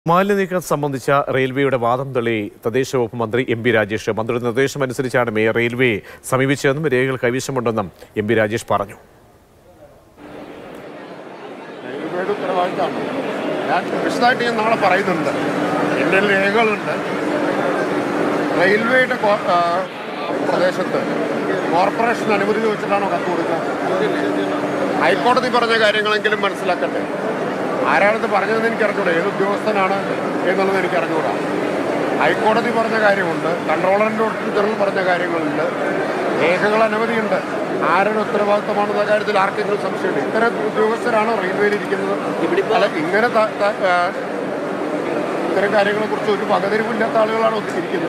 മാലിന്യ നീക്കം സംബന്ധിച്ച റെയിൽവേയുടെ വാദം തള്ളി തദ്ദേശ വകുപ്പ് മന്ത്രി എം പി രാജേഷ് മന്ത്രിയുടെ നിർദ്ദേശമനുസരിച്ചാണ് മേയർ റെയിൽവേ സമീപിച്ചതെന്നും രേഖകൾ കൈവശമുണ്ടെന്നും എം പി രാജേഷ് പറഞ്ഞു റെയിൽവേയുടെ ഉത്തരവാദിത്തമാണ് ഞാൻ വിശദമായിട്ട് ഞാൻ നാളെ പറയുന്നുണ്ട് എൻ്റെ കയ്യിൽ രേഖകളുണ്ട് റെയിൽവേയുടെ കോ- ആ, പ്രദേശത്ത് കോർപ്പറേഷൻ അനുമതി ചോദിച്ചിട്ടാണോ കത്ത് കൊടുക്കുക ഹൈക്കോടതി പറഞ്ഞ കാര്യങ്ങളെങ്കിലും മനസ്സിലാക്കട്ടെ ആരാണിത് പറഞ്ഞതെന്ന് എനിക്ക് അറിഞ്ഞൂടാ ഏത് ഉദ്യോഗസ്ഥനാണ് എന്നുള്ളത് എനിക്ക് അറിഞ്ഞൂടാ ഹൈക്കോടതി പറഞ്ഞ കാര്യമുണ്ട് കൺട്രോളറിൻ്റെ ഓഡിറ്റർ ജനറൽ പറഞ്ഞ കാര്യങ്ങളുണ്ട് രേഖകൾ അനവധിയുണ്ട് ആരുടെ ഉത്തരവാദിത്തമാണെന്ന കാര്യത്തിൽ ആർക്കെങ്കിലും സംശയമുണ്ട് ഇത്തരം ഉദ്യോഗസ്ഥരാണോ റെയിൽവേയിൽ ഇരിക്കുന്നത് അല്ല ഇങ്ങനെ ത- ത- ആ, ഇത്തരം കാര്യങ്ങളെക്കുറിച്ച് ഒരു പകതിരിവില്ലാത്ത ആളുകളാണ് ഒത്തിരിക്കുന്നത്